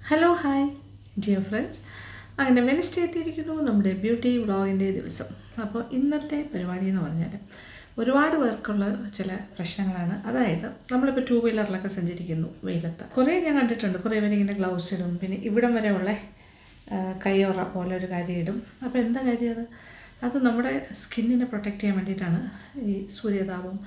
hello hi dear friends അങ്ങനെ Wednesday എത്തിയിരിക്കുന്നു നമ്മുടെ ബ്യൂട്ടി വ്ളോഗിൻ്റെ ദിവസം അപ്പോൾ ഇന്നത്തെ പരിപാടി എന്ന് പറഞ്ഞാൽ ഒരുപാട് പേർക്കുള്ള ചില പ്രശ്നങ്ങളാണ് അതായത് നമ്മളിപ്പോൾ ടൂ വീലറിലൊക്കെ സഞ്ചരിക്കുന്നു വെയിലത്ത് കുറേ ഞാൻ കണ്ടിട്ടുണ്ട് കുറേ പേര് ഇങ്ങനെ ഗ്ലൗസ് ഇടും പിന്നെ ഇവിടം വരെ ഉള്ള ആ, കയ്യോറ പോലെ ഒരു കാര്യം ഇടും അപ്പോൾ എന്താ കാര്യം അത് അത് നമ്മുടെ സ്കിന്നിനെ പ്രൊട്ടക്റ്റ് ചെയ്യാൻ വേണ്ടിയിട്ടാണ് ഈ സൂര്യതാപം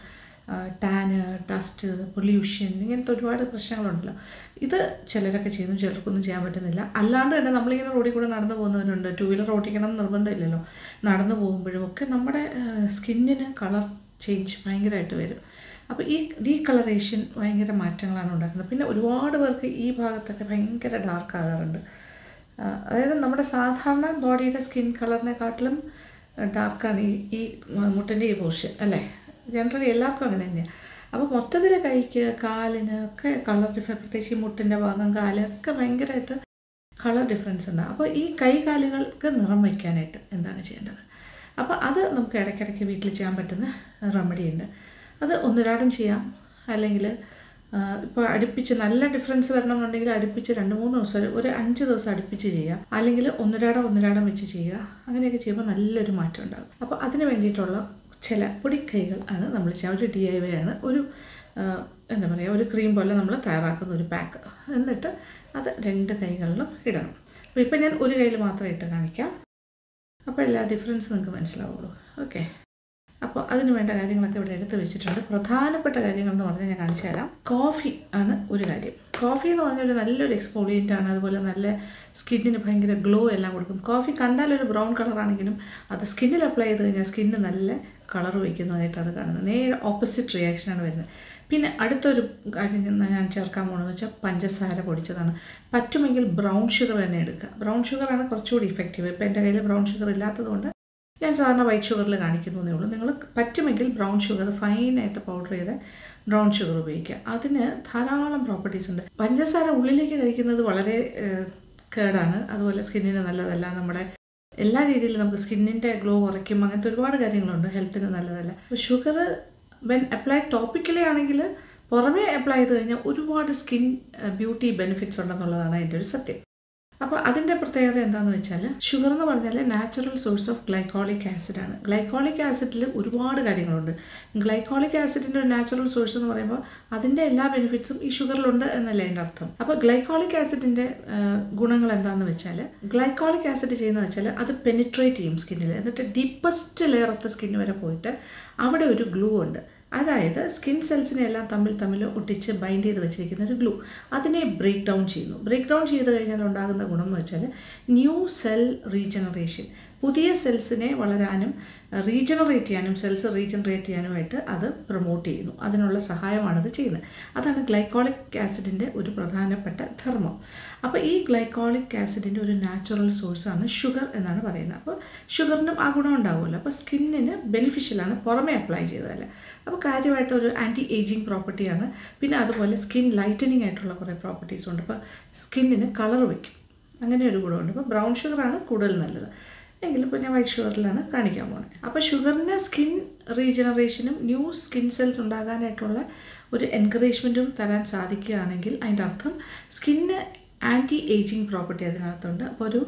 ടാന് ഡസ്റ്റ് പൊല്യൂഷൻ ഇങ്ങനത്തെ ഒരുപാട് പ്രശ്നങ്ങളുണ്ടല്ലോ ഇത് ചിലരൊക്കെ ചെയ്യുന്നു ചിലർക്കൊന്നും ചെയ്യാൻ പറ്റുന്നില്ല അല്ലാണ്ട് തന്നെ നമ്മളിങ്ങനെ റോഡിൽ കൂടെ നടന്നു പോകുന്നവരുണ്ട് ടൂ വീലർ ഓടിക്കണം എന്ന് നിർബന്ധമില്ലല്ലോ നടന്നു പോകുമ്പോഴും ഒക്കെ നമ്മുടെ സ്കിന്നിന് കളർ ചേഞ്ച് ഭയങ്കരമായിട്ട് വരും അപ്പോൾ ഈ ഡീകളറേഷൻ ഭയങ്കര മാറ്റങ്ങളാണ് ഉണ്ടാക്കുന്നത് പിന്നെ ഒരുപാട് പേർക്ക് ഈ ഭാഗത്തൊക്കെ ഭയങ്കര ഡാർക്ക് ആകാറുണ്ട് ആ, അതായത് നമ്മുടെ സാധാരണ ബോഡിയുടെ സ്കിൻ കളറിനെക്കാട്ടിലും ഡാർക്കാണ് ഈ ഈ മുട്ടിൻ്റെ ഈ പോർഷൻ അല്ലേ ജനറലി എല്ലാവർക്കും അങ്ങനെ തന്നെയാണ് അപ്പോൾ മൊത്തത്തിൽ കൈക്ക് കാലിന് ഒക്കെ കളർ ഡിഫറെൻറ്റ് പ്രത്യേകിച്ച് ഈ മുട്ടിൻ്റെ ഭാഗം കാല് ഒക്കെ ഭയങ്കരമായിട്ട് കളർ ഡിഫറൻസ് ഉണ്ട് അപ്പോൾ ഈ കൈ കാലുകൾക്ക് നിറം വയ്ക്കാനായിട്ട് എന്താണ് ചെയ്യേണ്ടത് അപ്പോൾ അത് നമുക്ക് ഇടയ്ക്കിടയ്ക്ക് വീട്ടിൽ ചെയ്യാൻ പറ്റുന്ന റെമഡി ഉണ്ട് അത് ഒന്നിരാടും ചെയ്യാം അല്ലെങ്കിൽ ഇപ്പോൾ അടുപ്പിച്ച് നല്ല ഡിഫറൻസ് വരണമെന്നുണ്ടെങ്കിൽ അടുപ്പിച്ച് രണ്ട് മൂന്ന് ദിവസം ഒരു- ഒരു അഞ്ച് ദിവസം അടുപ്പിച്ച് ചെയ്യുക അല്ലെങ്കിൽ ഒന്നിരാടം ഒന്നിരാടം വെച്ച് ചെയ്യുക അങ്ങനെയൊക്കെ ചെയ്യുമ്പോൾ നല്ലൊരു മാറ്റം ഉണ്ടാകും അപ്പോൾ അതിന് വേണ്ടിയിട്ടുള്ള ചില പൊടിക്കൈകൾ ആണ് നമ്മൾ ചെയ്യുക ഒരു ഡി ഐ വൈ ആണ് ഒരു ആ, എന്താ പറയുക ഒരു ക്രീം പോലെ നമ്മൾ തയ്യാറാക്കുന്ന ഒരു പാക്ക് എന്നിട്ട് അത് രണ്ട് കൈകളിലും ഇടണം അപ്പോൾ ഇപ്പം ഞാൻ ഒരു കയ്യിൽ മാത്രം ഇട്ട് കാണിക്കാം അപ്പോൾ എല്ലാ ഡിഫറൻസ് നിങ്ങൾക്ക് മനസ്സിലാവുള്ളൂ ഓക്കെ അപ്പോൾ അതിന് വേണ്ട കാര്യങ്ങളൊക്കെ ഇവിടെ എടുത്ത് വെച്ചിട്ടുണ്ട് പ്രധാനപ്പെട്ട കാര്യങ്ങൾ എന്ന് പറഞ്ഞാൽ ഞാൻ കാണിച്ചു തരാം കോഫി ആണ് ഒരു കാര്യം കോഫി എന്ന് പറഞ്ഞാൽ ഒരു നല്ലൊരു എക്സ്പോളിയൻ്റ് ആണ് അതുപോലെ നല്ല സ്കിന്നിന് ഭയങ്കര ഗ്ലോ എല്ലാം കൊടുക്കും കോഫി കണ്ടാൽ ഒരു ബ്രൗൺ കളറാണെങ്കിലും അത് സ്കിന്നിൽ അപ്ലൈ ചെയ്ത് കഴിഞ്ഞാൽ സ്കിന്ന് നല്ല കളർ വയ്ക്കുന്നതായിട്ടാണ് കാണുന്നത് നേരെ ഓപ്പോസിറ്റ് റിയാക്ഷനാണ് വരുന്നത് പിന്നെ അടുത്തൊരു കാര്യം ഞാൻ- ഞാൻ ചേർക്കാൻ പോകുന്നത് വെച്ചാൽ പഞ്ചസാര പൊടിച്ചതാണ് പറ്റുമെങ്കിൽ ബ്രൗൺ ഷുഗർ തന്നെ എടുക്കുക ബ്രൗൺ ഷുഗറാണ് കുറച്ചുകൂടി ഇഫക്റ്റീവ് ഇപ്പോൾ എൻ്റെ കയ്യിൽ ബ്രൗൺ ഷുഗർ ഇല്ലാത്തതുകൊണ്ട് ഞാൻ സാധാരണ വൈറ്റ് ഷുഗറിൽ കാണിക്കുന്നു എന്നേ ഉള്ളൂ നിങ്ങൾ പറ്റുമെങ്കിൽ ബ്രൗൺ ഷുഗർ ഫൈനായിട്ട് പൗഡർ ചെയ്ത് ബ്രൗൺ ഷുഗർ ഉപയോഗിക്കുക അതിന് ധാരാളം പ്രോപ്പർട്ടീസ് ഉണ്ട് പഞ്ചസാര ഉള്ളിലേക്ക് കഴിക്കുന്നത് വളരെ ഏഹ്, കേടാണ് അതുപോലെ സ്കിന്നിന് നല്ലതല്ല നമ്മുടെ എല്ലാ രീതിയിലും നമുക്ക് സ്കിന്നിൻ്റെ ഗ്ലോ കുറയ്ക്കും അങ്ങനത്തെ ഒരുപാട് കാര്യങ്ങളുണ്ട് ഹെൽത്തിന് നല്ലതല്ല അപ്പോൾ ഷുഗർ വെൻ അപ്ലൈ ടോപ്പിക്കലി ആണെങ്കിൽ പുറമേ അപ്ലൈ ചെയ്ത് കഴിഞ്ഞാൽ ഒരുപാട് സ്കിൻ ബ്യൂട്ടി ബെനിഫിറ്റ്സ് ഉണ്ടെന്നുള്ളതാണ് അതിൻ്റെ ഒരു സത്യം അപ്പോൾ അതിൻ്റെ പ്രത്യേകത എന്താണെന്ന് വെച്ചാൽ ഷുഗർ എന്ന് പറഞ്ഞാൽ natural source of glycolic acid ആണ് ഗ്ലൈക്കോളിക് ആസിഡിൽ ഒരുപാട് കാര്യങ്ങളുണ്ട് ഗ്ലൈക്കോളിക് ആസിഡിൻ്റെ ഒരു നാച്ചുറൽ സോഴ്സ് എന്ന് പറയുമ്പോൾ അതിൻ്റെ എല്ലാ ബെനിഫിറ്റ്സും ഈ ഷുഗറിലുണ്ട് എന്നല്ലേ അതിൻ്റെ അർത്ഥം അപ്പോൾ ഗ്ലൈക്കോളിക് ആസിഡിൻ്റെ ഗുണങ്ങൾ എന്താണെന്ന് വെച്ചാൽ ഗ്ലൈക്കോളിക് ആസിഡ് ചെയ്യുന്നത് വെച്ചാൽ അത് പെനിട്രേറ്റ് ചെയ്യും സ്കിന്നിൽ എന്നിട്ട് deepest layer of the skin വരെ പോയിട്ട് അവിടെ ഒരു ഗ്ലൂ ഉണ്ട് അതായത് സ്കിൻ സെൽസിനെ എല്ലാം തമ്മിൽ തമ്മിൽ ഒട്ടിച്ച് ബൈൻഡ് ചെയ്ത് വെച്ചിരിക്കുന്ന ഒരു ഗ്ലൂ അതിനെ ബ്രേക്ക് ഡൗൺ ചെയ്യുന്നു ബ്രേക്ക് ഡൗൺ ചെയ്ത് കഴിഞ്ഞാൽ ഉണ്ടാകുന്ന ഗുണം എന്ന് വെച്ചാൽ ന്യൂ സെൽ റീജനറേഷൻ പുതിയ സെൽസിനെ വളരാനും റീജനറേറ്റ് ചെയ്യാനും സെൽസ് റീജനറേറ്റ് ചെയ്യാനുമായിട്ട് അത് പ്രൊമോട്ട് ചെയ്യുന്നു അതിനുള്ള സഹായമാണത് ചെയ്യുന്നത് അതാണ് ഗ്ലൈക്കോളിക് ആസിഡിൻ്റെ ഒരു പ്രധാനപ്പെട്ട ധർമ്മം അപ്പോൾ ഈ ഗ്ലൈക്കോളിക് ആസിഡിൻ്റെ ഒരു നാച്ചുറൽ സോഴ്സാണ് ഷുഗർ എന്നാണ് പറയുന്നത് അപ്പോൾ ഷുഗറിനും ആ ഗുണം ഉണ്ടാവുമല്ലോ അപ്പോൾ സ്കിന്നിന് ബെനിഫിഷ്യലാണ് പുറമേ അപ്ലൈ ചെയ്തതല്ല അപ്പോൾ കാര്യമായിട്ട് ഒരു ആൻറ്റി ഏജിങ് പ്രോപ്പർട്ടിയാണ് പിന്നെ അതുപോലെ സ്കിൻ ലൈറ്റനിങ് ആയിട്ടുള്ള കുറേ പ്രോപ്പർട്ടീസും ഉണ്ട് അപ്പോൾ സ്കിന്നിന് കളർ വയ്ക്കും അങ്ങനെ ഒരു ഗുണമുണ്ട് അപ്പോൾ ബ്രൗൺ ഷുഗറാണ് കൂടുതൽ നല്ലത് എങ്കിലും ഇപ്പോൾ ഞാൻ വൈറ്റ് ഷുഗറിലാണ് കാണിക്കാൻ പോകുന്നത് അപ്പോൾ ഷുഗറിന് സ്കിൻ റീജനറേഷനും ന്യൂ സ്കിൻ സെൽസ് ഉണ്ടാകാനായിട്ടുള്ള ഒരു എൻകറേജ്മെൻറ്റും തരാൻ സാധിക്കുകയാണെങ്കിൽ അതിൻ്റെ അർത്ഥം സ്കിന്ന് ആൻറ്റി ഏജിങ് പ്രോപ്പർട്ടി അതിനകത്തുണ്ട് അപ്പോൾ ഒരു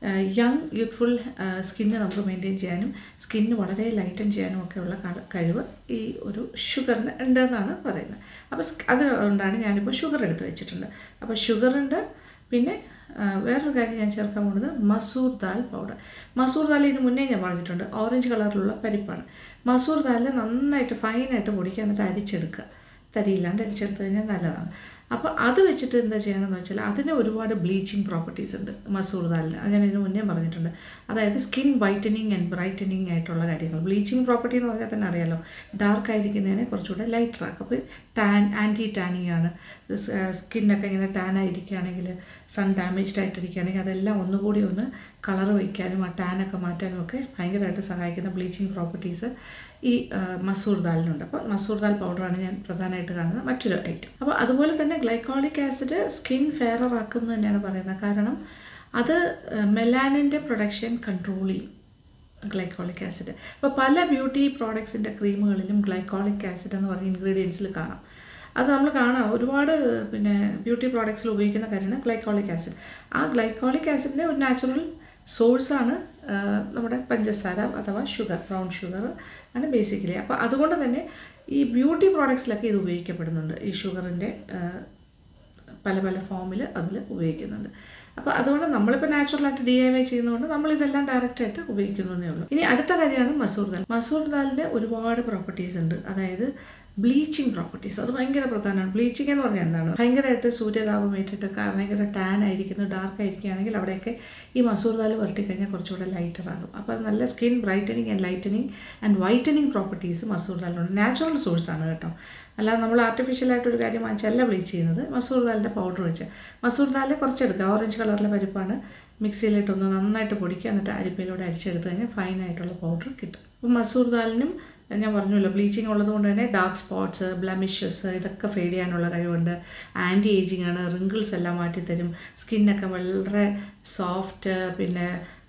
യങ് യൂത്ത്ഫുൾ സ്കിന്ന് നമുക്ക് മെയിൻറ്റെയിൻ ചെയ്യാനും സ്കിന്ന് വളരെ ലൈറ്റൻ ചെയ്യാനും ഒക്കെയുള്ള ക- കഴിവ് ഈ ഒരു ഷുഗറിന് ഉണ്ടെന്നാണ് പറയുന്നത് അപ്പോൾ സ്- അതുകൊണ്ടാണ് ഞാനിപ്പോൾ ഷുഗർ എടുത്ത് വെച്ചിട്ടുണ്ട് അപ്പോൾ ഷുഗറുണ്ട് പിന്നെ ആ, വേറൊരു കാര്യം ഞാൻ ചേർക്കാൻ പോകുന്നത് മസൂർ ദാൽ പൗഡർ മസൂർ ദാൽ ഇതിന് മുന്നേ ഞാൻ പറഞ്ഞിട്ടുണ്ട് ഓറഞ്ച് കളറിലുള്ള പരിപ്പാണ് മസൂർ ദാൽ നന്നായിട്ട് ഫൈനായിട്ട് പൊടിക്കുക എന്നിട്ട് അരിച്ചെടുക്കുക തരിയില്ലാണ്ട് അരിച്ചെടുത്ത് കഴിഞ്ഞാൽ നല്ലതാണ് അപ്പോൾ അത് വെച്ചിട്ട് എന്താ ചെയ്യണമെന്ന് വെച്ചാൽ അതിന് ഒരുപാട് ബ്ലീച്ചിങ് പ്രോപ്പർട്ടീസ് ഉണ്ട് മസൂർ ദാലിന് അത് ഞാൻ ഇതിന് മുന്നേ പറഞ്ഞിട്ടുണ്ട് അതായത് സ്കിൻ വൈറ്റനിങ് ആൻഡ് ബ്രൈറ്റനിങ് ആയിട്ടുള്ള കാര്യങ്ങൾ ബ്ലീച്ചിങ് പ്രോപ്പർട്ടി എന്ന് പറഞ്ഞാൽ തന്നെ അറിയാലോ ഡാർക്ക് ആയിരിക്കുന്നതിനെ കുറച്ചുകൂടെ ലൈറ്റർ ആക്കും അപ്പോൾ ടാൻ ആൻറ്റി ടാനിങ് ആണ് സ്കിന്നൊക്കെ ഇങ്ങനെ ടാൻ ആയിരിക്കുകയാണെങ്കിൽ സൺ ഡാമേജ്ഡ് ആയിട്ടിരിക്കുകയാണെങ്കിൽ അതെല്ലാം ഒന്നുകൂടി ഒന്ന് കളർ വയ്ക്കാനും ആ ടാനൊക്കെ മാറ്റാനും ഒക്കെ ഭയങ്കരമായിട്ട് സഹായിക്കുന്ന ബ്ലീച്ചിങ് പ്രോപ്പർട്ടീസ് ഈ ആ, മസൂർ ദാലിനുണ്ട് അപ്പോൾ മസൂർ ദാൽ പൗഡറാണ് ഞാൻ പ്രധാനമായിട്ട് കാണുന്നത് മറ്റൊരു ഐറ്റം അപ്പോൾ അതുപോലെ തന്നെ ഗ്ലൈക്കോളിക് ആസിഡ് സ്കിൻ ഫെയറർ ആക്കുന്നു തന്നെയാണ് പറയുന്നത് കാരണം അത് മെലാനിൻ്റെ പ്രൊഡക്ഷൻ കൺട്രോൾ ചെയ്യും ഗ്ലൈക്കോളിക് ആസിഡ് അപ്പോൾ പല ബ്യൂട്ടി പ്രോഡക്ട്സിൻ്റെ ക്രീമുകളിലും ഗ്ലൈക്കോളിക് ആസിഡ് എന്ന് പറഞ്ഞ ഇൻഗ്രീഡിയൻസിൽ കാണാം അത് നമ്മൾ കാണാം ഒരുപാട് പിന്നെ ബ്യൂട്ടി പ്രോഡക്ട്സിൽ ഉപയോഗിക്കുന്ന കാര്യമാണ് ഗ്ലൈക്കോളിക് ആസിഡ് ആ ഗ്ലൈക്കോളിക് ആസിഡിൻ്റെ ഒരു നാച്ചുറൽ സോഴ്സാണ് നമ്മുടെ പഞ്ചസാര അഥവാ ഷുഗർ ബ്രൗൺ ഷുഗർ ആണ് ബേസിക്കലി അപ്പോൾ അതുകൊണ്ട് തന്നെ ഈ ബ്യൂട്ടി പ്രോഡക്ട്സിലൊക്കെ ഇത് ഉപയോഗിക്കപ്പെടുന്നുണ്ട് ഈ ഷുഗറിൻ്റെ പല പല ഫോമിൽ അതിൽ ഉപയോഗിക്കുന്നുണ്ട് അപ്പോൾ അതുകൊണ്ട് നമ്മളിപ്പോൾ നാച്ചുറലായിട്ട് ഡി ഐ വൈ ചെയ്യുന്നതുകൊണ്ട് നമ്മളിതെല്ലാം ഡയറക്റ്റായിട്ട് ഉപയോഗിക്കുന്നതേ ഉള്ളൂ ഇനി അടുത്ത കാര്യമാണ് മസൂർ ദാൽ മസൂർ ദാലിൻ്റെ ഒരുപാട് പ്രോപ്പർട്ടീസ് ഉണ്ട് അതായത് ബ്ലീച്ചിങ് പ്രോപ്പർട്ടീസ് അത് ഭയങ്കര പ്രധാനമാണ് ബ്ലീച്ചിങ് എന്ന് പറഞ്ഞാൽ എന്താണ് ഭയങ്കരമായിട്ട് സൂര്യതാപം ഏറ്റിട്ട് ക- ഭയങ്കര ടാൻ ആയിരിക്കുന്നു ഡാർക്ക് ആയിരിക്കുകയാണെങ്കിൽ അവിടെയൊക്കെ ഈ മസൂർ ദാൽ വരട്ടി കഴിഞ്ഞാൽ കുറച്ചുകൂടെ ലൈറ്റർ ആകും അപ്പോൾ അത് നല്ല skin brightening and lightening and whitening properties masoor ദാലിനുണ്ട് നാച്ചുറൽ സോഴ്സാണ് കേട്ടോ അല്ലാതെ നമ്മൾ ആർട്ടിഫിഷ്യലായിട്ടൊരു കാര്യം വാങ്ങിച്ചല്ല ബ്ലീച്ച് ചെയ്യുന്നത് മസൂർ ദാലിൻ്റെ പൗഡർ വെച്ച് മസൂർ ദാലിൽ കുറച്ചെടുക്കുക ഓറഞ്ച് കളറിലെ പരിപ്പാണ് മിക്സിയിലിട്ടൊന്ന് നന്നായിട്ട് പൊടിക്കുക എന്നിട്ട് അരിപ്പയിലൂടെ അരിച്ചെടുത്ത് കഴിഞ്ഞാൽ ഫൈനായിട്ടുള്ള പൗഡർ കിട്ടും അപ്പം മസൂർ ദാലിനും ഞാൻ പറഞ്ഞല്ലോ ബ്ലീച്ചിങ് ഉള്ളത് കൊണ്ട് തന്നെ ഡാർക്ക് സ്പോട്ട്സ് ബ്ലമിഷസ് ഇതൊക്കെ ഫെയ്ഡ് ചെയ്യാനുള്ള കഴിവുണ്ട് ആൻറ്റി ഏജിങ് ആണ് റിങ്കിൾസ് എല്ലാം മാറ്റിത്തരും സ്കിന്നൊക്കെ വളരെ സോഫ്റ്റ് പിന്നെ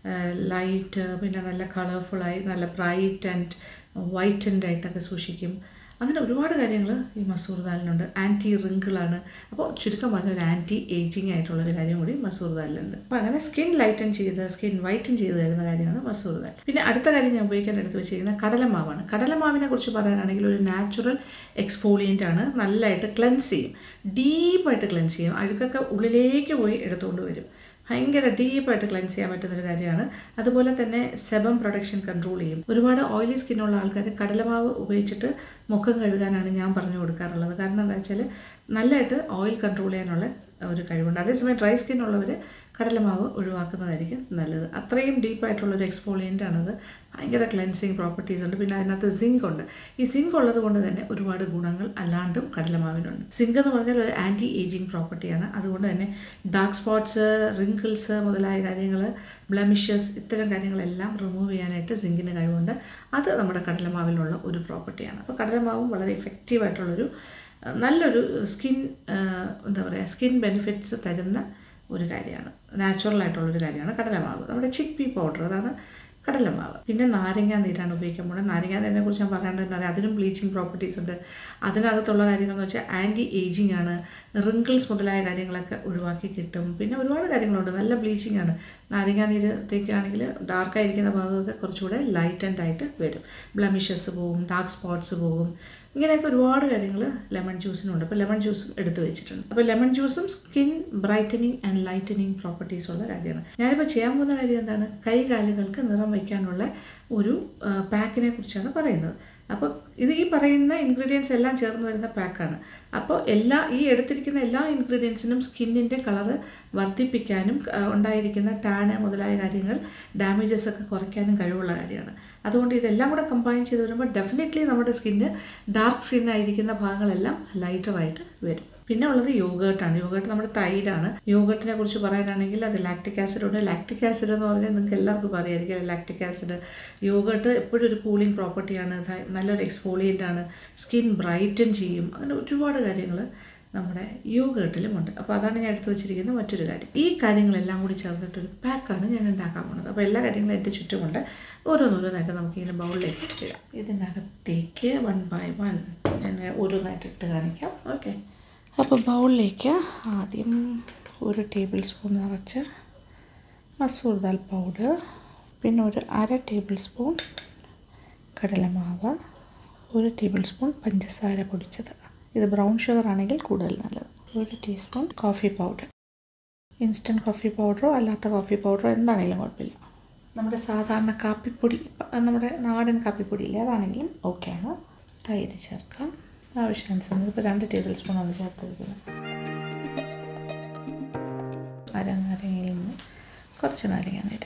ലൈറ്റ് പിന്നെ നല്ല കളർഫുള്ളായി നല്ല ബ്രൈറ്റ് ആൻഡ് വൈറ്റൻഡ് ആയിട്ടൊക്കെ സൂക്ഷിക്കും അങ്ങനെ ഒരുപാട് കാര്യങ്ങൾ ഈ മസൂർ ദാലിനുണ്ട് ആൻറ്റി റിങ്കിളാണ് അപ്പോൾ ചുരുക്കം പറഞ്ഞ ഒരു ആൻറ്റി ഏജിങ് ആയിട്ടുള്ളൊരു കാര്യം കൂടി മസൂർ ദാലിലുണ്ട് അപ്പോൾ അങ്ങനെ സ്കിൻ ലൈറ്റൻ ചെയ്ത് സ്കിൻ വൈറ്റൻ ചെയ്ത് തരുന്ന കാര്യമാണ് മസൂർ ദാൽ പിന്നെ അടുത്ത കാര്യം ഞാൻ ഉപയോഗിക്കാൻ എടുത്ത് വെച്ചിരിക്കുന്നത് കടലമാവാണ് കടലമാവിനെ കുറിച്ച് പറയാനാണെങ്കിൽ ഒരു നാച്ചുറൽ എക്സ്ഫോളിയൻ്റ് ആണ് നല്ലതായിട്ട് ക്ലെൻസ് ചെയ്യും ഡീപ്പായിട്ട് ക്ലെൻസ് ചെയ്യും അഴുക്കൊക്കെ ഉള്ളിലേക്ക് പോയി എടുത്തുകൊണ്ട് വരും ഭയങ്കര ഡീപ്പായിട്ട് ക്ലെൻസ് ചെയ്യാൻ പറ്റുന്നൊരു കാര്യമാണ് അതുപോലെ തന്നെ സെബം പ്രൊഡക്ഷൻ കൺട്രോൾ ചെയ്യും ഒരുപാട് ഓയിലി സ്കിന്നുള്ള ആൾക്കാർ കടലമാവ് ഉപയോഗിച്ചിട്ട് മുഖം കഴുകാനാണ് ഞാൻ പറഞ്ഞു കൊടുക്കാറുള്ളത് കാരണം എന്താ വെച്ചാൽ നല്ലതായിട്ട് ഓയിൽ കൺട്രോൾ ചെയ്യാനുള്ള ഒരു കഴിവുണ്ട് അതേസമയം ഡ്രൈ സ്കിൻ ഉള്ളവർ കടലമാവ് ഒഴിവാക്കുന്നതായിരിക്കും നല്ലത് അത്രയും ഡീപ്പായിട്ടുള്ളൊരു എക്സ്പോളിയൻ്റ് ആണത് ഭയങ്കര ക്ലെൻസിങ് പ്രോപ്പർട്ടീസ് ഉണ്ട് പിന്നെ അതിനകത്ത് സിങ്ക് ഉണ്ട് ഈ സിങ്ക് ഉള്ളത് കൊണ്ട് തന്നെ ഒരുപാട് ഗുണങ്ങൾ അല്ലാണ്ടും കടലമാവിനുണ്ട് സിങ്ക് എന്ന് പറഞ്ഞാൽ ഒരു ആൻറ്റി ഏജിങ് പ്രോപ്പർട്ടിയാണ് അതുകൊണ്ട് തന്നെ ഡാർക്ക് സ്പോട്ട്സ് റിങ്കിൾസ് മുതലായ കാര്യങ്ങൾ ബ്ലമിഷസ് ഇത്തരം കാര്യങ്ങളെല്ലാം റിമൂവ് ചെയ്യാനായിട്ട് സിങ്കിന് കഴിവുണ്ട് അത് നമ്മുടെ കടലമാവിലുള്ള ഒരു പ്രോപ്പർട്ടിയാണ് അപ്പോൾ കടലമാവും വളരെ ഇഫക്റ്റീവായിട്ടുള്ളൊരു അഹ് നല്ലൊരു സ്കിൻ എന്താ പറയുക സ്കിൻ ബെനിഫിറ്റ്സ് തരുന്ന ഒരു കാര്യമാണ് നാച്ചുറൽ ആയിട്ടുള്ളൊരു കാര്യമാണ് കടലമാവ് നമ്മുടെ ചിക്ക് പൗഡർ അതാണ് കടലമാവ് പിന്നെ നാരങ്ങ നീരാണ് ഉപയോഗിക്കാൻ പോകുന്നത് നാരങ്ങ നീരിനെ കുറിച്ച് ഞാൻ പറയാണ്ട് തന്നെ അറിയാം അതിനും ബ്ലീച്ചിങ് പ്രോപ്പർട്ടീസ് ഉണ്ട് അതിനകത്തുള്ള കാര്യങ്ങൾ എന്ന് വെച്ചാൽ ആൻറ്റി ഏജിങ് ആണ് റിങ്കിൾസ് മുതലായ കാര്യങ്ങളൊക്കെ ഒഴിവാക്കി കിട്ടും പിന്നെ ഒരുപാട് കാര്യങ്ങളുണ്ട് നല്ല ബ്ലീച്ചിങ് ആണ് നാരങ്ങ നീര് തേക്കുകയാണെങ്കിൽ ഡാർക്കായിരിക്കുന്ന ഭാഗമൊക്കെ കുറച്ചുകൂടെ ലൈറ്റൻഡ് ആയിട്ട് വരും ബ്ലമിഷസ് പോവും ഡാർക്ക് സ്പോട്ട്സ് പോവും ഇങ്ങനെയൊക്കെ ഒരുപാട് കാര്യങ്ങൾ ലെമൺ ജ്യൂസിനുണ്ട് അപ്പോൾ ലെമൺ ജ്യൂസും എടുത്ത് വെച്ചിട്ടുണ്ട് അപ്പോൾ ലെമൺ ജ്യൂസും skin brightening and lightening properties ഉള്ള കാര്യമാണ് ഞാനിപ്പോൾ ചെയ്യാൻ പോകുന്ന കാര്യം എന്താണ് കൈകാലുകൾക്ക് നിറം വയ്ക്കാനുള്ള ഒരു പാക്കിനെ കുറിച്ചാണ് പറയുന്നത് അപ്പോൾ ഇത് ഈ പറയുന്ന ഇൻഗ്രീഡിയൻസ് എല്ലാം ചേർന്ന് വരുന്ന പാക്കാണ് അപ്പോൾ എല്ലാ ഈ എടുത്തിരിക്കുന്ന എല്ലാ ഇൻഗ്രീഡിയൻസിനും സ്കിന്നിൻ്റെ കളറ് വർദ്ധിപ്പിക്കാനും ആ, ഉണ്ടായിരിക്കുന്ന ടാന് മുതലായ കാര്യങ്ങൾ ഡാമേജസ് ഒക്കെ കുറയ്ക്കാനും കഴിവുള്ള കാര്യമാണ് അതുകൊണ്ട് ഇതെല്ലാം കൂടെ കമ്പൈൻ ചെയ്ത് വരുമ്പോൾ ഡെഫിനറ്റ്ലി നമ്മുടെ സ്കിന്ന് ഡാർക്ക് സ്കിൻ ആയിരിക്കുന്ന ഭാഗങ്ങളെല്ലാം ലൈറ്ററായിട്ട് വരും പിന്നെ ഉള്ളത് യോഗേർട്ടാണ് യോഗേർട്ട് നമ്മുടെ തൈരാണ് യോഗേർട്ടിനെ കുറിച്ച് പറയാനാണെങ്കിൽ അത് ലാക്ടിക് ആസിഡ് ഉണ്ട് ലാക്ടിക് ആസിഡ് എന്ന് പറഞ്ഞാൽ നിങ്ങൾക്ക് എല്ലാവർക്കും അറിയായിരിക്കും ലാക്ടിക് ആസിഡ് യോഗേർട്ട് എപ്പോഴും ഒരു കൂളിംഗ് പ്രോപ്പർട്ടിയാണ് ത- നല്ലൊരു എക്സ്ഫോളിയൻ്റ് ആണ് സ്കിൻ ബ്രൈറ്റൻ ചെയ്യും അങ്ങനെ ഒരുപാട് കാര്യങ്ങൾ നമ്മുടെ യോഗേർട്ടിലുമുണ്ട് അപ്പോൾ അതാണ് ഞാൻ എടുത്തു വെച്ചിരിക്കുന്ന മറ്റൊരു കാര്യം ഈ കാര്യങ്ങളെല്ലാം കൂടി ചേർന്നിട്ടൊരു പാക്കാണ് ഞാൻ ഉണ്ടാക്കാൻ പോകുന്നത് അപ്പോൾ എല്ലാ കാര്യങ്ങളും എൻ്റെ ചുറ്റുമുണ്ട് ഓരോന്നോരോന്നായിട്ട് നമുക്ക് ഇങ്ങനെ ബൗളിലേക്ക് ഇടാം ഇതിനകത്തേക്ക് വൺ ബൈ വൺ ഞാൻ ഓരോന്നായിട്ട് ഇട്ട് കാണിക്കാം ഓക്കെ അപ്പോൾ ബൗളിലേക്ക് ആദ്യം ഒരു ടേബിൾ സ്പൂൺ നിറച്ച് മസൂർ ദാൽ പൗഡർ പിന്നെ ഒരു അര ടേബിൾ സ്പൂൺ കടലമാവ് ഒരു ടേബിൾ സ്പൂൺ പഞ്ചസാര പൊടിച്ചത് ഇത് ബ്രൗൺ ഷുഗർ ആണെങ്കിൽ കൂടുതൽ നല്ലത് ഒരു teaspoon coffee powder instant coffee പൗഡറോ അല്ലാത്ത കോഫി പൗഡറോ എന്താണെങ്കിലും കുഴപ്പമില്ല നമ്മുടെ സാധാരണ കാപ്പിപ്പൊടി അഹ് നമ്മുടെ നാടൻ കാപ്പിപ്പൊടി ഇല്ലേ അതാണെങ്കിലും ഓക്കെയാണ് തൈര് ചേർക്കാം ആവശ്യാനുസരണം ഇപ്പോൾ രണ്ട് ടേബിൾ സ്പൂൺ ആണ് ചേർത്തിരിക്കുന്നത് അരങ്ങരയിൽ നിന്ന് കുറച്ച് നാരങ്ങ നീര്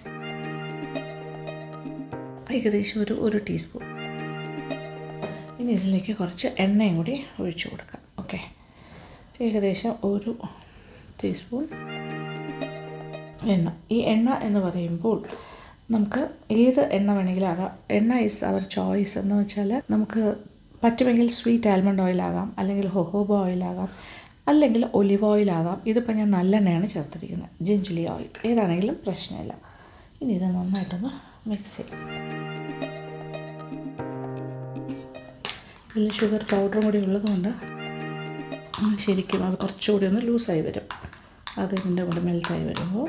ഏകദേശം ഒരു ഒരു ടീസ്പൂൺ ഇനി ഇതിലേക്ക് കുറച്ച് എണ്ണയും കൂടി ഒഴിച്ചു കൊടുക്കാം ഓക്കെ ഏകദേശം ഒരു ടീസ്പൂൺ എണ്ണ ഈ എണ്ണ എന്ന് പറയുമ്പോൾ നമുക്ക് ഏത് എണ്ണ വേണമെങ്കിലും ആകാം എണ്ണ ഈസ് അവർ ചോയ്സ് എന്ന് വെച്ചാൽ നമുക്ക് പറ്റുമെങ്കിൽ സ്വീറ്റ് ആൽമണ്ട് ഓയിലാകാം അല്ലെങ്കിൽ ഹൊഹോബ ഓയിലാകാം അല്ലെങ്കിൽ ഒലിവ് ഓയിലാകാം ഇതിപ്പോൾ ഞാൻ നല്ലെണ്ണയാണ് ചേർത്തിരിക്കുന്നത് ജിഞ്ചിലി ഓയിൽ ഏതാണെങ്കിലും പ്രശ്നമില്ല ഇനി ഇത് നന്നായിട്ടൊന്ന് മിക്സ് ചെയ്യാം ഇതിൽ ഷുഗർ പൗഡറും കൂടി ഉള്ളതുകൊണ്ട് ശരിക്കും അത് കുറച്ചുകൂടി ഒന്ന് ലൂസായി വരും അത് ഇതിൻ്റെ കൂടെ മെൽറ്റായി വരുമ്പോൾ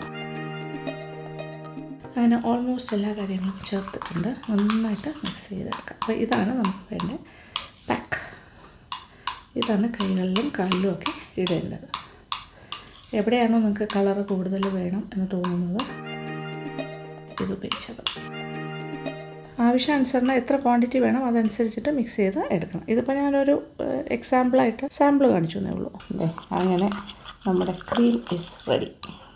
അങ്ങനെ ഓൾമോസ്റ്റ് എല്ലാ കാര്യങ്ങളും ചേർത്തിട്ടുണ്ട് നന്നായിട്ട് മിക്സ് ചെയ്തെടുക്കാം അപ്പോൾ ഇതാണ് നമുക്ക് വേണ്ട പാക്ക് ഇതാണ് കൈകളിലും കാലിലും ഒക്കെ ഇടേണ്ടത് എവിടെയാണോ നിങ്ങൾക്ക് കളറ് കൂടുതൽ വേണം എന്ന് തോന്നുന്നത് ഇത് ഉപയോഗിച്ചത് ആവശ്യാനുസരണം എത്ര ക്വാണ്ടിറ്റി വേണം അതനുസരിച്ചിട്ട് മിക്സ് ചെയ്ത് എടുക്കണം ഇതിപ്പോൾ ഞാനൊരു എക്സാമ്പിളായിട്ട് സാമ്പിൾ കാണിച്ചു എന്നേ ഉള്ളൂ അതെ അങ്ങനെ നമ്മുടെ ക്രീം ഇസ് റെഡി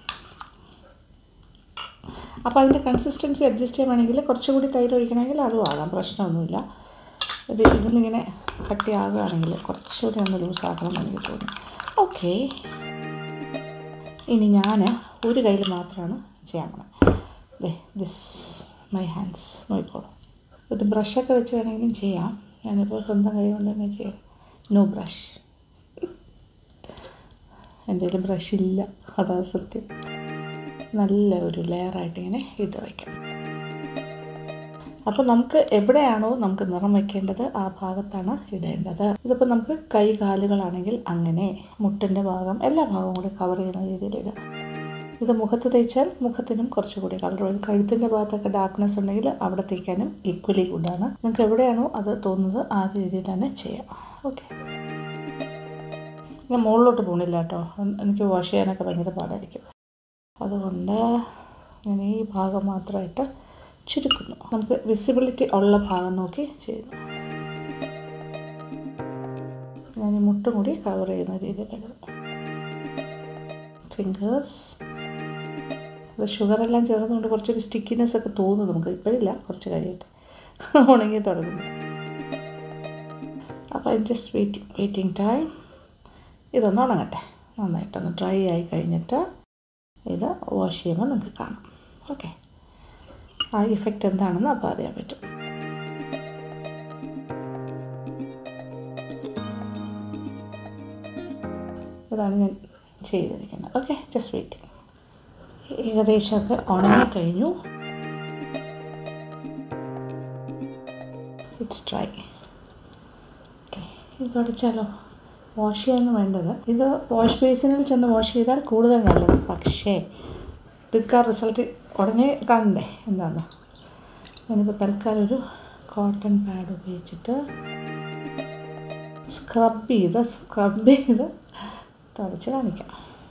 അപ്പോൾ അതിൻ്റെ കൺസിസ്റ്റൻസി അഡ്ജസ്റ്റ് ചെയ്യുകയാണെങ്കിൽ കുറച്ചുകൂടി തൈര് ഒഴിക്കണമെങ്കിൽ അതും ആകാം പ്രശ്നമൊന്നുമില്ല ഇത് ഇതിന്നിങ്ങനെ കട്ടിയാകുകയാണെങ്കിൽ കുറച്ചുകൂടി ഒന്ന് ലൂസാക്കണം എന്ന് എനിക്ക് തോന്നി ഓക്കെ ഇനി ഞാൻ ഒരു കയ്യിൽ മാത്രമാണ് ചെയ്യാൻ പോണത് ദേ ദിസ് മൈ ഹാൻഡ്സ് നോക്കിക്കോളൂ ഒരു ബ്രഷൊക്കെ വെച്ച് വേണമെങ്കിലും ചെയ്യാം ഞാനിപ്പോൾ സ്വന്തം കൈ കൊണ്ട് തന്നെ ചെയ്യാം നോ ബ്രഷ് എൻ്റെ കയ്യിൽ ബ്രഷ് ഇല്ല അതാ സത്യം നല്ല ഒരു ലെയറായിട്ട് ഇങ്ങനെ ഇട്ട് വയ്ക്കാം അപ്പോൾ നമുക്ക് എവിടെയാണോ നമുക്ക് നിറം വയ്ക്കേണ്ടത് ആ ഭാഗത്താണ് ഇടേണ്ടത് ഇതിപ്പോൾ നമുക്ക് കൈ കാലുകളാണെങ്കിൽ അങ്ങനെ മുട്ടിൻ്റെ ഭാഗം എല്ലാ ഭാഗവും കൂടി കവർ ചെയ്യുന്ന രീതിയിൽ ഇടുക ഇത് മുഖത്ത് തേച്ചാൽ മുഖത്തിനും കുറച്ചുകൂടി കളർ വരും കഴുത്തിൻ്റെ ഭാഗത്തൊക്കെ ഡാർക്ക്നെസ് ഉണ്ടെങ്കിൽ അവിടെ തേക്കാനും ഈക്വലി ഗുഡാണ് നിങ്ങൾക്ക് എവിടെയാണോ അത് തോന്നുന്നത് ആ രീതിയിൽ തന്നെ ചെയ്യാം ഓക്കെ ഞാൻ മുകളിലോട്ട് പോണില്ല കേട്ടോ എനിക്ക് വാഷ് ചെയ്യാനൊക്കെ ഭയങ്കര പാടായിരിക്കും അതുകൊണ്ട് ഞാൻ ഈ ഭാഗം മാത്രമായിട്ട് ചുരുക്കുന്നു നമുക്ക് വിസിബിലിറ്റി ഉള്ള ഭാഗം നോക്കി ചെയ്യുന്നു ഞാൻ ഈ മുട്ടും കൂടി കവർ ചെയ്യുന്ന രീതിയിലാണ് ഫിംഗേഴ്സ് അത് ഷുഗറെല്ലാം ചേർന്നുകൊണ്ട് കുറച്ചൊരു സ്റ്റിക്കിനെസ് ഒക്കെ തോന്നും നമുക്ക് ഇപ്പോഴില്ല കുറച്ച് കഴിയട്ടെ ഉണങ്ങി തുടങ്ങുന്നു അപ്പോൾ ജസ്റ്റ് വെയിറ്റിംഗ് വെയിറ്റിംഗ് ടൈം ഇതൊന്ന് ഉണങ്ങട്ടെ നന്നായിട്ടൊന്ന് ഡ്രൈ ആയി കഴിഞ്ഞിട്ട് ഇത് വാഷ് ചെയ്യുമ്പോൾ നിങ്ങൾക്ക് കാണാം ഓക്കെ ആ ഇഫക്റ്റ് എന്താണെന്ന് അപ്പോൾ അറിയാൻ പറ്റും ഇതാണ് ഞാൻ ചെയ്തിരിക്കുന്നത് ഓക്കെ ജസ്റ്റ് വെയിറ്റിംഗ് ഏകദേശമൊക്കെ ഉണങ്ങിക്കഴിഞ്ഞു ഇറ്റ്സ് ഡ്രൈ ഓക്കെ ഇത് തുടച്ചാലോ വാഷ് ചെയ്യാൻ വേണ്ടത് ഇത് വാഷ് ബേസിനിൽ ചെന്ന് വാഷ് ചെയ്താൽ കൂടുതൽ നല്ലത് പക്ഷേ ഇതൊക്കെ റിസൾട്ട് ഉടനെ കാണണ്ടേ എന്താണെന്ന് ഞാനിപ്പോൾ തൽക്കാലം ഒരു കോട്ടൺ പാഡ് ഉപയോഗിച്ചിട്ട് സ്ക്രബ് ചെയ്ത് സ്ക്രബ് ചെയ്ത് തുടച്ച് കാണിക്കാം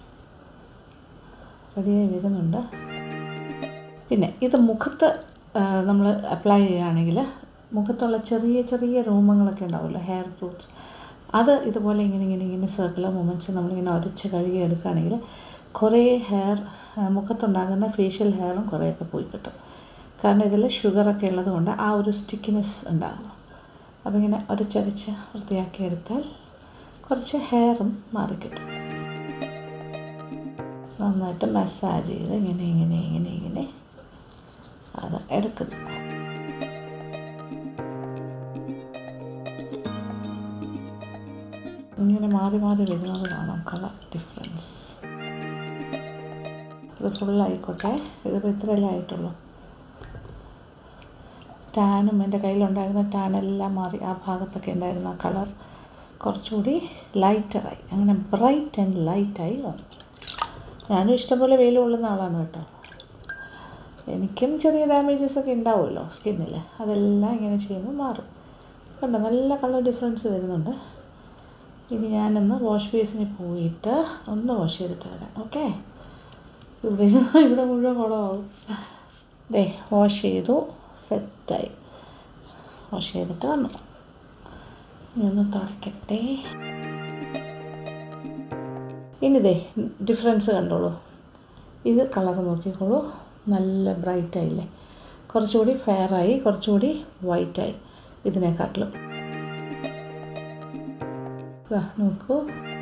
റെഡിയായി വരുന്നുണ്ട് പിന്നെ ഇത് മുഖത്ത് നമ്മൾ അപ്ലൈ ചെയ്യുകയാണെങ്കിൽ മുഖത്തുള്ള ചെറിയ ചെറിയ രോമങ്ങളൊക്കെ ഉണ്ടാവുമല്ലോ ഹെയർ ഗ്രൂട്ട്സ് അത് ഇതുപോലെ ഇങ്ങനെ ഇങ്ങനെ ഇങ്ങനെ സർക്കുലർ മൂമെൻറ്റ്സ് നമ്മളിങ്ങനെ ഉരച്ച് കഴുകി എടുക്കുകയാണെങ്കിൽ കുറേ ഹെയർ മുഖത്തുണ്ടാകുന്ന ഫേഷ്യൽ ഹെയറും കുറേയൊക്കെ പോയി കിട്ടും കാരണം ഇതിൽ ഷുഗറൊക്കെ ഉള്ളത് കൊണ്ട് ആ ഒരു സ്റ്റിക്കിനെസ് ഉണ്ടാകും അപ്പോൾ ഇങ്ങനെ ഉരച്ചരച്ച് വൃത്തിയാക്കി എടുത്താൽ കുറച്ച് ഹെയറും മാറിക്കിട്ടും നന്നായിട്ട് മസാജ് ചെയ്ത് ഇങ്ങനെ ഇങ്ങനെ ഇങ്ങനെ ഇങ്ങനെ അത് എടുക്കുന്നു ഇങ്ങനെ മാറി മാറി വരുന്നത് കാണാം കളർ ഡിഫറൻസ് ഇത് ഫുള്ളായിക്കോട്ടെ ഇതിപ്പോൾ ഇത്രയല്ലേ ആയിട്ടുള്ളൂ ടാനും എൻ്റെ കയ്യിലുണ്ടായിരുന്ന ടാനെല്ലാം മാറി ആ ഭാഗത്തൊക്കെ ഉണ്ടായിരുന്ന ആ കളർ കുറച്ചുകൂടി ലൈറ്ററായി അങ്ങനെ ബ്രൈറ്റ് ആൻഡ് ലൈറ്റായി വന്നു ഞാനും ഇഷ്ടംപോലെ വെയിൽ കൊള്ളുന്ന ആളാണ് കേട്ടോ എനിക്കും ചെറിയ ഡാമേജസ് ഒക്കെ ഉണ്ടാവുമല്ലോ സ്കിന്നിൽ അതെല്ലാം ഇങ്ങനെ ചെയ്യുമ്പോൾ മാറും കണ്ടോ നല്ല കളർ ഡിഫറൻസ് വരുന്നുണ്ട് ഇനി ഞാനൊന്ന് വാഷ് ബേസിന് പോയിട്ട് ഒന്ന് വാഷ് ചെയ്തിട്ട് വരാം ഓക്കെ ഇവിടെ ഇവിടെ മുഴുവൻ കുളമാവും ദേ വാഷ് ചെയ്തു സെറ്റായി വാഷ് ചെയ്തിട്ട് വന്നു ഇനി ഒന്ന് തുടയ്ക്കട്ടെ ഇനി ദേ ഡിഫറൻസ് കണ്ടോളൂ ഇത് കളർ നോക്കിക്കോളൂ നല്ല ബ്രൈറ്റ് ആയില്ലേ കുറച്ചുകൂടി ഫെയറായി കുറച്ചുകൂടി വൈറ്റായി ഇതിനെക്കാട്ടിലും നോക്കൂ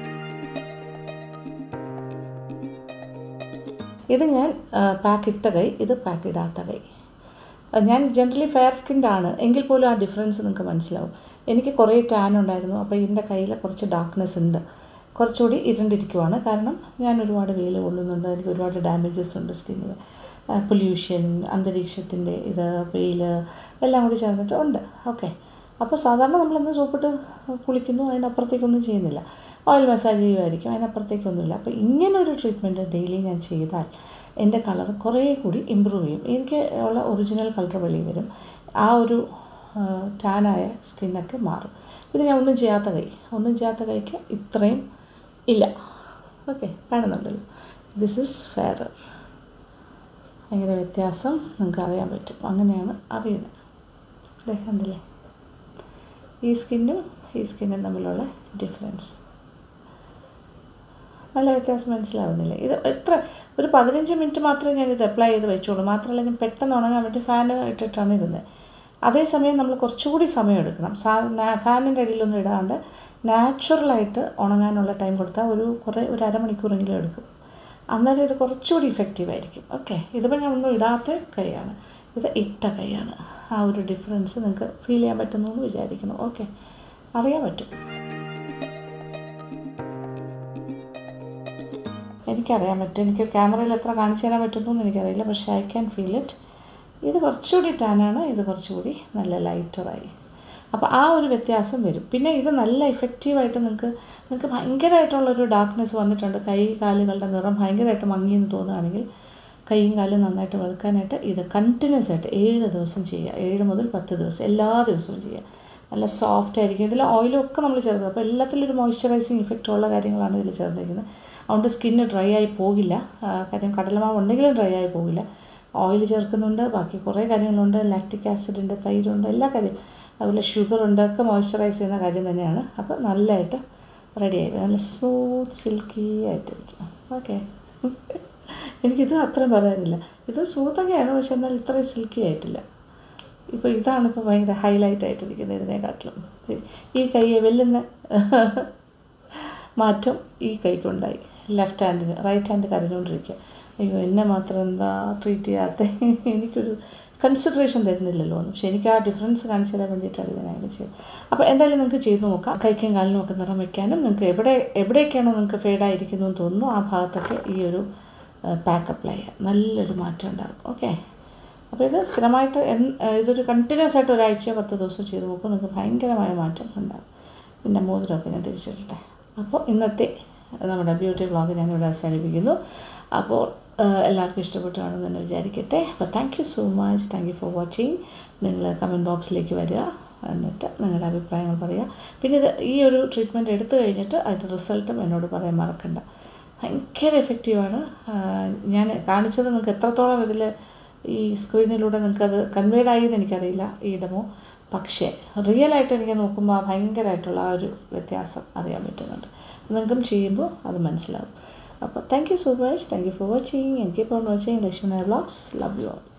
ഇത് ഞാൻ പാക്ക് ഇട്ട കൈ ഇത് പാക്ക് ഇടാത്ത കൈ ഞാൻ ജനറലി ഫെയർ സ്കിൻഡ് ആണ് എങ്കിൽ പോലും ആ ഡിഫറൻസ് നിങ്ങൾക്ക് മനസ്സിലാവും എനിക്ക് കുറേ ടാൻ ഉണ്ടായിരുന്നു അപ്പോൾ ഇതിൻ്റെ കയ്യിൽ കുറച്ച് ഡാർക്ക്നെസ് ഉണ്ട് കുറച്ചുകൂടി ഇരുണ്ടിരിക്കുവാണ് കാരണം ഞാൻ ഒരുപാട് വെയിൽ കൊള്ളുന്നുണ്ട് എനിക്ക് ഒരുപാട് ഡാമേജസ് ഉണ്ട് സ്കിന്നിൽ പൊല്യൂഷൻ അന്തരീക്ഷത്തിൻ്റെ ഇത് വെയിൽ എല്ലാം കൂടി ചേർന്നിട്ട് ഉണ്ട് ഓക്കെ അപ്പോൾ സാധാരണ നമ്മളന്ന് സോപ്പിട്ട് കുളിക്കുന്നു അതിനപ്പുറത്തേക്കൊന്നും ചെയ്യുന്നില്ല ഓയിൽ മസാജ് ചെയ്യുമായിരിക്കും അതിനപ്പുറത്തേക്കൊന്നുമില്ല അപ്പോൾ ഇങ്ങനൊരു ട്രീറ്റ്മെൻറ്റ് ഡെയിലി ഞാൻ ചെയ്താൽ എൻ്റെ കളർ കുറേ കൂടി ഇമ്പ്രൂവ് ചെയ്യും എനിക്ക് ഉള്ള ഒറിജിനൽ കളർ വെളിയിൽ വരും ആ ഒരു ടാനായ സ്കിന്നൊക്കെ മാറും ഇത് ഞാൻ ഒന്നും ചെയ്യാത്ത കൈ ഒന്നും ചെയ്യാത്ത കൈക്ക് ഇത്രയും ഇല്ല ഓക്കെ കാണുന്നുണ്ടല്ലോ ദിസ് ഇസ് ഫെയറർ ഭയങ്കര വ്യത്യാസം നിങ്ങൾക്ക് അറിയാൻ പറ്റും അങ്ങനെയാണ് അറിയുന്നത് ദേ കണ്ടില്ലേ ഈ സ്കിന്നും ഈ സ്കിന്നും തമ്മിലുള്ള ഡിഫറൻസ് നല്ല വ്യത്യാസം മനസ്സിലാവുന്നില്ല ഇത് എത്ര ഒരു പതിനഞ്ച് മിനിറ്റ് മാത്രമേ ഞാനിത് അപ്ലൈ ചെയ്ത് വെച്ചോളൂ മാത്രമല്ല ഞാൻ പെട്ടെന്ന് ഉണങ്ങാൻ വേണ്ടി ഫാൻ ഇട്ടിട്ടാണ് ഇരുന്നത് അതേസമയം നമ്മൾ കുറച്ചുകൂടി സമയം എടുക്കണം സാ ഫാനിൻ്റെ അടിയിലൊന്നും ഇടാണ്ട് നാച്ചുറലായിട്ട് ഉണങ്ങാനുള്ള ടൈം കൊടുത്താൽ ഒരു കുറേ ഒരു അരമണിക്കൂറെങ്കിലും എടുക്കും അന്നേരം ഇത് കുറച്ചുകൂടി ഇഫക്റ്റീവ് ആയിരിക്കും ഓക്കെ ഇതിപ്പോൾ ഞാൻ ഒന്നും ഇടാത്ത കൈയാണ് ഇത് ഇട്ട കൈയാണ് ആ ഒരു ഡിഫറൻസ് നിങ്ങൾക്ക് ഫീൽ ചെയ്യാൻ പറ്റുന്നു എന്ന് വിചാരിക്കണം ഓക്കെ അറിയാൻ പറ്റും എനിക്കറിയാൻ പറ്റും എനിക്ക് ക്യാമറയിൽ എത്ര കാണിച്ചു തരാൻ പറ്റുന്നു എന്ന് എനിക്കറിയില്ല പക്ഷേ ഐ ക്യാൻ ഫീൽ ഇറ്റ് ഇത് കുറച്ചുകൂടി ടാനാണ് ഇത് കുറച്ചുകൂടി നല്ല ലൈറ്ററായി അപ്പോൾ ആ ഒരു വ്യത്യാസം വരും പിന്നെ ഇത് നല്ല ഇഫക്റ്റീവായിട്ട് നിങ്ങൾക്ക് നിങ്ങൾക്ക് ഭയങ്കരമായിട്ടുള്ളൊരു ഡാർക്ക്നെസ് വന്നിട്ടുണ്ട് കൈ കാലുകളുടെ നിറം ഭയങ്കരമായിട്ട് മങ്ങിയെന്ന് തോന്നുകയാണെങ്കിൽ കൈയും കാലും നന്നായിട്ട് വെളുക്കാനായിട്ട് ഇത് കണ്ടിന്യൂസ് ആയിട്ട് ഏഴ് ദിവസം ചെയ്യുക ഏഴ് മുതൽ പത്ത് ദിവസം എല്ലാ ദിവസവും ചെയ്യുക നല്ല സോഫ്റ്റ് ആയിരിക്കും ഇതിൽ ഓയിലും ഒക്കെ നമ്മൾ ചേർക്കുക അപ്പോൾ എല്ലാത്തിലും ഒരു മോയ്സ്ചറൈസിങ് ഇഫക്റ്റ് ഉള്ള കാര്യങ്ങളാണ് ഇതിൽ ചേർന്നിരിക്കുന്നത് അതുകൊണ്ട് സ്കിന്ന് ഡ്രൈ ആയി പോകില്ല കാര്യം കടലമാവ് ഉണ്ടെങ്കിലും ഡ്രൈ ആയി പോകില്ല ഓയിൽ ചേർക്കുന്നുണ്ട് ബാക്കി കുറേ കാര്യങ്ങളുണ്ട് ലാക്റ്റിക് ആസിഡിൻ്റെ തൈരുണ്ട് എല്ലാ കാര്യം അതുപോലെ ഷുഗറുണ്ട് ഒക്കെ മോയ്സ്ചറൈസ് ചെയ്യുന്ന കാര്യം തന്നെയാണ് അപ്പോൾ നല്ലതായിട്ട് റെഡിയായി നല്ല സ്മൂത്ത് സിൽക്കി ആയിട്ടിരിക്കും ഓക്കെ എനിക്കിത് അത്രയും പറയാനില്ല ഇത് സ്മൂത്തൊക്കെയാണ് പക്ഷെ എന്നാൽ ഇത്രയും സിൽക്കി ആയിട്ടില്ല ഇപ്പോൾ ഇതാണ് ഇപ്പോൾ ഭയങ്കര ഹൈലൈറ്റ് ആയിട്ടിരിക്കുന്നത് ഇതിനെക്കാട്ടിലും ഈ കൈയെ വെല്ലുന്ന മാറ്റം ഈ കൈക്കുണ്ടായി ലെഫ്റ്റ് ഹാൻഡിന് റൈറ്റ് ഹാൻഡ് കരഞ്ഞുകൊണ്ടിരിക്കുക അയ്യോ എന്നെ മാത്രം എന്താ ട്രീറ്റ് ചെയ്യാത്ത എനിക്കൊരു കൺസിഡറേഷൻ തരുന്നില്ലല്ലോ എന്ന് പക്ഷേ എനിക്ക് ആ ഡിഫറൻസ് കാണിച്ചു തരാൻ വേണ്ടിയിട്ടാണ് ഞാൻ അങ്ങനെ ചെയ്തത് അപ്പോൾ എന്തായാലും നിങ്ങൾക്ക് ചെയ്ത് നോക്കാം കൈക്കും കാലിനും ഒക്കെ നിറം വയ്ക്കാനും നിങ്ങൾക്ക് എവിടെ എവിടെയൊക്കെയാണോ നിങ്ങൾക്ക് ഫേഡായിരിക്കുന്നു എന്ന് തോന്നുന്നു ആ ഭാഗത്തൊക്കെ ഈ ഒരു പാക്ക് അപ്ലൈ ചെയ്യാം നല്ലൊരു മാറ്റം ഉണ്ടാകും ഓക്കെ അപ്പോൾ ഇത് സ്ഥിരമായിട്ട് എൻ ഇതൊരു കണ്ടിന്യൂസ് ആയിട്ട് ഒരാഴ്ചയോ പത്ത് ദിവസം ചെയ്ത് നോക്കും നിങ്ങൾക്ക് ഭയങ്കരമായ മാറ്റം ഉണ്ടാകും പിന്നെ മോതിരമൊക്കെ ഞാൻ തിരിച്ചിട്ടെ അപ്പോൾ ഇന്നത്തെ നമ്മുടെ ബ്യൂട്ടി വ്ളോഗ് ഞാനിവിടെ അവസാനിപ്പിക്കുന്നു അപ്പോൾ എല്ലാവർക്കും ഇഷ്ടപ്പെട്ടു കാണുമെന്ന് തന്നെ വിചാരിക്കട്ടെ അപ്പോൾ thank you so much thank you for watching നിങ്ങൾ കമൻറ്റ് ബോക്സിലേക്ക് വരിക എന്നിട്ട് നിങ്ങളുടെ അഭിപ്രായങ്ങൾ പറയുക പിന്നെ ഇത് ഈ ഒരു ട്രീറ്റ്മെൻറ്റ് എടുത്തു കഴിഞ്ഞിട്ട് അതിൻ്റെ റിസൾട്ടും എന്നോട് പറയാൻ മറക്കണ്ട ഭയങ്കര എഫക്റ്റീവാണ് ഞാൻ കാണിച്ചത് നിങ്ങൾക്ക് എത്രത്തോളം ഇതിൽ ഈ സ്ക്രീനിലൂടെ നിങ്ങൾക്കത് കൺവേഡ് ആയി എന്ന് എനിക്കറിയില്ല ഈ ഡെമോ പക്ഷേ റിയലായിട്ട് എനിക്ക് നോക്കുമ്പോൾ ഭയങ്കരമായിട്ടുള്ള ആ ഒരു വ്യത്യാസം അറിയാൻ പറ്റുന്നുണ്ട് നിങ്ങൾക്കും ചെയ്യുമ്പോൾ അത് മനസ്സിലാവും അപ്പോൾ thank you so much thank you for watching and keep on watching Lakshmana vlogs love you all